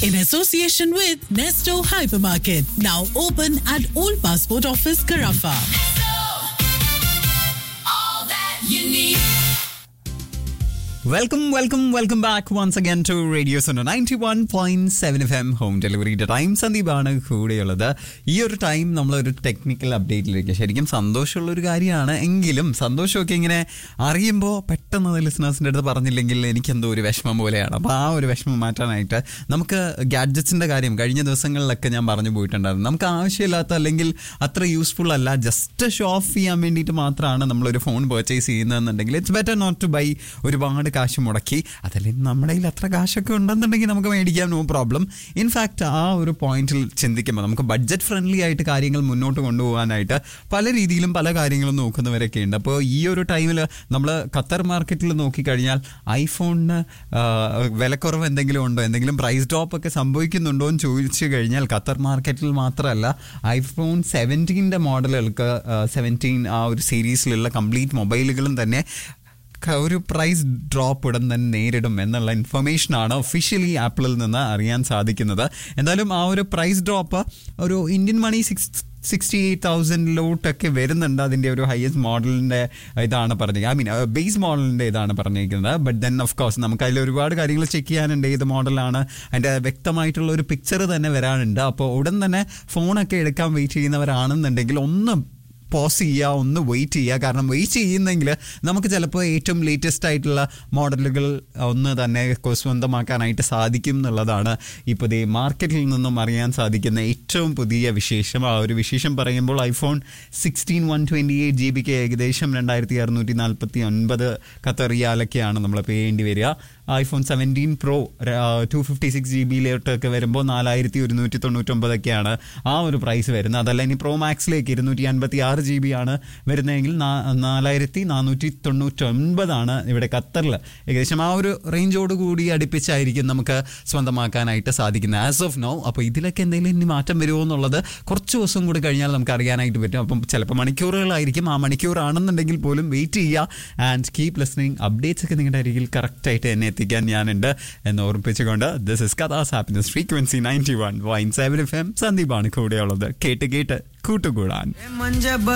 in association with Nesto Hypermarket, now open at Old Passport Office, Carafa. Welcome welcome welcome back once again to radio Sono ninety one point seven F M home ഡെലിവറിയുടെ time സന്ദീപാണ് കൂടെയുള്ളത് ഈ ഒരു time നമ്മളൊരു technical അപ്ഡേറ്റിലേക്ക് ശരിക്കും സന്തോഷമുള്ള ഒരു കാര്യമാണ് എങ്കിലും സന്തോഷമൊക്കെ ഇങ്ങനെ അറിയുമ്പോൾ പെട്ടെന്ന് ലിസണേഴ്സിൻ്റെ അടുത്ത് പറഞ്ഞില്ലെങ്കിൽ എനിക്കെന്തോ ഒരു വിഷമം പോലെയാണ് അപ്പോൾ ആ ഒരു വിഷമം മാറ്റാനായിട്ട് നമുക്ക് ഗാഡ്ജറ്റ്സിൻ്റെ കാര്യം കഴിഞ്ഞ ദിവസങ്ങളിലൊക്കെ ഞാൻ പറഞ്ഞു പോയിട്ടുണ്ടായിരുന്നു നമുക്ക് ആവശ്യമില്ലാത്ത അല്ലെങ്കിൽ അത്ര യൂസ്ഫുൾ അല്ല ജസ്റ്റ് ഷോ ഓഫ് ചെയ്യാൻ വേണ്ടിയിട്ട് മാത്രമാണ് നമ്മളൊരു ഫോൺ പർച്ചേസ് ചെയ്യുന്നതെന്നുണ്ടെങ്കിൽ it's better not to buy ഒരുപാട് കാശ് മുടക്കി അതല്ലെങ്കിൽ നമ്മുടെ കയ്യിൽ അത്ര കാശൊക്കെ ഉണ്ടെന്നുണ്ടെങ്കിൽ നമുക്ക് മേടിക്കാം നോ പ്രോബ്ലം ഇൻഫാക്റ്റ് ആ ഒരു പോയിന്റിൽ ചിന്തിക്കുമ്പോൾ നമുക്ക് ബഡ്ജറ്റ് ഫ്രണ്ട്ലി ആയിട്ട് കാര്യങ്ങൾ മുന്നോട്ട് കൊണ്ടുപോകാനായിട്ട് പല രീതിയിലും പല കാര്യങ്ങളും നോക്കുന്നവരൊക്കെ ഉണ്ട് അപ്പോൾ ഈ ഒരു ടൈമിൽ നമ്മൾ ഖത്തർ മാർക്കറ്റിൽ നോക്കിക്കഴിഞ്ഞാൽ ഐഫോണിന് വിലക്കുറവ് എന്തെങ്കിലും ഉണ്ടോ എന്തെങ്കിലും പ്രൈസ് ഡ്രോപ്പ് ഒക്കെ സംഭവിക്കുന്നുണ്ടോ എന്ന് ചോദിച്ചു കഴിഞ്ഞാൽ ഖത്തർ മാർക്കറ്റിൽ മാത്രമല്ല ഐഫോൺ സെവൻറ്റീൻ്റെ മോഡലുകൾക്ക് സെവൻറ്റീൻ ആ ഒരു സീരീസിലുള്ള കംപ്ലീറ്റ് മൊബൈലുകളും തന്നെ ക- ഒരു പ്രൈസ് ഡ്രോപ്പ് ഉടൻ തന്നെ നേരിടും എന്നുള്ള ഇൻഫർമേഷനാണ് ഒഫീഷ്യലി ആപ്പിളിൽ നിന്ന് അറിയാൻ സാധിക്കുന്നത് എന്തായാലും ആ ഒരു പ്രൈസ് ഡ്രോപ്പ് ഒരു Indian money six sixty eight തൗസൻഡിലോട്ടൊക്കെ വരുന്നുണ്ട് അതിൻ്റെ ഒരു ഹയസ്റ്റ് മോഡലിൻ്റെ ഇതാണ് പറഞ്ഞത് ഐ മീൻ ബേസ് മോഡലിൻ്റെ ഇതാണ് പറഞ്ഞിരിക്കുന്നത് ബട്ട് ദെൻ ഓഫ് കോഴ്സ് നമുക്ക് അതിൽ ഒരുപാട് കാര്യങ്ങൾ ചെക്ക് ചെയ്യാനുണ്ട് ഏത് മോഡലാണ് അതിൻ്റെ വ്യക്തമായിട്ടുള്ള ഒരു പിക്ചർ തന്നെ വരാനുണ്ട് അപ്പോൾ ഉടൻ തന്നെ ഫോണൊക്കെ എടുക്കാൻ വെയിറ്റ് ചെയ്യുന്നവരാണെന്നുണ്ടെങ്കിൽ ഒന്ന് പോസ് ചെയ്യുക ഒന്ന് വെയിറ്റ് ചെയ്യുക കാരണം വെയിറ്റ് ചെയ്യുന്നെങ്കിൽ നമുക്ക് ചിലപ്പോൾ ഏറ്റവും ലേറ്റസ്റ്റ് ആയിട്ടുള്ള മോഡലുകൾ ഒന്ന് തന്നെ കൊ- സ്വന്തമാക്കാനായിട്ട് സാധിക്കും എന്നുള്ളതാണ് ഇപ്പോൾ ദേ മാർക്കറ്റിൽ നിന്നും അറിയാൻ സാധിക്കുന്ന ഏറ്റവും പുതിയ വിശേഷം ആ ഒരു വിശേഷം പറയുമ്പോൾ iPhone sixteen one twenty eight G ബിക്ക് ഏകദേശം രണ്ടായിരത്തി അറുന്നൂറ്റി നാൽപ്പത്തി ഒൻപത് കത്തറിയാലൊക്കെയാണ് നമ്മൾ പേ ചെയ്യേണ്ടി വരിക iPhone seventeen pro two fifty six G ബിയിലോട്ടൊക്കെ വരുമ്പോൾ നാലായിരത്തി ഒരുന്നൂറ്റി തൊണ്ണൂറ്റൊമ്പതൊക്കെയാണ് ആ ഒരു പ്രൈസ് വരുന്നത് അതല്ല ഇനി പ്രോ മാക്സിലേക്ക് ഇരുന്നൂറ്റി അൻപത്തി ആറ് ജി ബി ആണ് വരുന്നതെങ്കിൽ നാ- നാലായിരത്തി നാനൂറ്റി തൊണ്ണൂറ്റൊൻപതാണ് ഇവിടെ ഖത്തറിൽ ഏകദേശം ആ ഒരു റേഞ്ചോട് കൂടി അടുപ്പിച്ചായിരിക്കും നമുക്ക് സ്വന്തമാക്കാനായിട്ട് സാധിക്കുന്നത് ആസ് ഓഫ് നോ അപ്പോൾ ഇതിലൊക്കെ എന്തെങ്കിലും ഇനി മാറ്റം വരുമോ എന്നുള്ളത് കുറച്ച് ദിവസം കൂടി കഴിഞ്ഞാൽ നമുക്ക് അറിയാനായിട്ട് പറ്റും അപ്പം ചിലപ്പോൾ മണിക്കൂറുകളായിരിക്കും ആ മണിക്കൂറാണെന്നുണ്ടെങ്കിൽ പോലും വെയിറ്റ് ചെയ്യുക ആൻഡ് കീപ് ലിസ്ണിംഗ് അപ്ഡേറ്റ്സ് ഒക്കെ നിങ്ങളുടെ അരികിൽ കറക്റ്റായിട്ട് എന്നെ എത്തിക്കാൻ ഞാനുണ്ട് എന്ന് ഓർമ്മിപ്പിച്ചുകൊണ്ട് ദിസ് ഇസ് കഥാസ് happiness frequency ninety one nine seven F M സന്ദീപാണ് കൂടെയുള്ളത് കേട്ട് കേട്ട് കൂട്ടുകൂടാൻ മഞ്ച